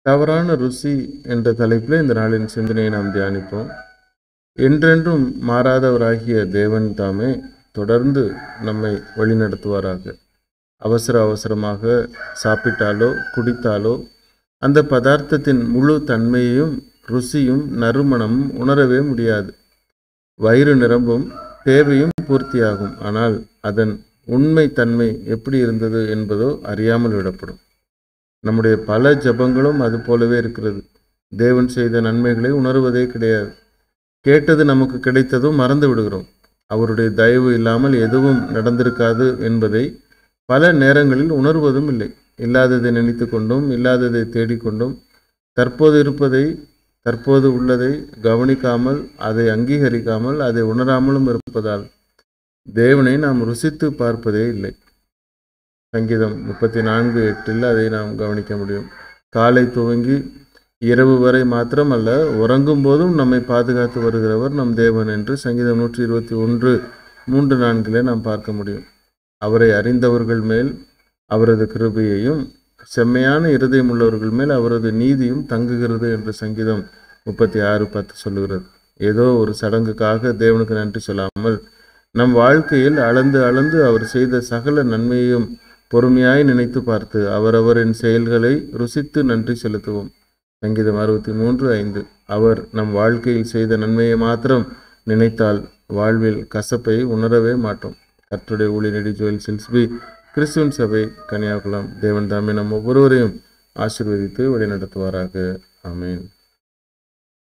தவறான ருசி என்ற தலைப்பில் இந்த நாளின் சிந்தனையை நாம் தியானிப்போம் என்றென்றும் மாறாதவராகிய தேவன் தாமே தொடர்ந்து நம்மை வழிநடத்துவாராக அவசர அவசரமாக சாப்பிட்டாலோ குடித்தாலோ அந்த பதார்த்தத்தின் முழு தன்மையையும் ருசியும் நறுமணமும் உணரவே முடியாது வயிறு நிரம்பும் தேவையும் பூர்த்தியாகும் ஆனால் அதன் உண்மை தன்மை எப்படி இருந்தது என்பதோ அறியாமல் விடப்படும் நம்முடைய பல ஜபங்களும் அது போலவே இருக்கிறது தேவன் செய்த நன்மைகளை உணர்வதே கிடையாது கேட்டது நமக்கு கிடைத்ததும் மறந்து விடுகிறோம் அவருடைய தயவு இல்லாமல் எதுவும் நடந்திருக்காது என்பதை பல நேரங்களில் உணர்வதும் இல்லை இல்லாததை நினைத்து கொண்டும் இல்லாததை தேடிக்கொண்டும் தற்போது இருப்பதை தற்போது உள்ளதை கவனிக்காமல் அதை அங்கீகரிக்காமல் அதை உணராமலும் இருப்பதால் தேவனை நாம் ருசித்து பார்ப்பதே இல்லை சங்கீதம் முப்பத்தி நான்கு எட்டில் அதை நாம் கவனிக்க முடியும் காலை துவங்கி இரவு வரை மாத்திரமல்ல உறங்கும் போதும் நம்மை பாதுகாத்து வருகிறவர் நம் தேவன் என்று சங்கீதம் நூற்றி இருபத்தி ஒன்று மூன்று நான்கிலே நாம் பார்க்க முடியும் அவரை அறிந்தவர்கள் மேல் அவரது கிருபையையும் செம்மையான இருதயம் உள்ளவர்கள் மேல் அவரது நீதியும் தங்குகிறது என்று சங்கீதம் முப்பத்தி ஆறு பத்து சொல்லுகிறது ஏதோ ஒரு சடங்குக்காக தேவனுக்கு நன்றி சொல்லாமல் நம் வாழ்க்கையில் அளந்து அளந்து அவர் செய்த சகல நன்மையையும் பொறுமையாய் நினைத்து பார்த்து அவரவரின் செயல்களை ருசித்து நன்றி செலுத்துவோம் சங்கீதம் அறுபத்தி மூன்று ஐந்து அவர் நம் வாழ்க்கையில் செய்த நன்மையை மாத்திரம் நினைத்தால் வாழ்வில் கசப்பை உணரவே மாட்டோம் கற்றுடைய ஊழி நெடி ஜோயல் சில்ஸ்பி கிறிஸ்துவன் சபை கன்னியாகுளம் தேவன் தாமே நம் ஒவ்வொருவரையும் ஆசிர்வதித்து வழிநடத்துவாராக ஆமேன்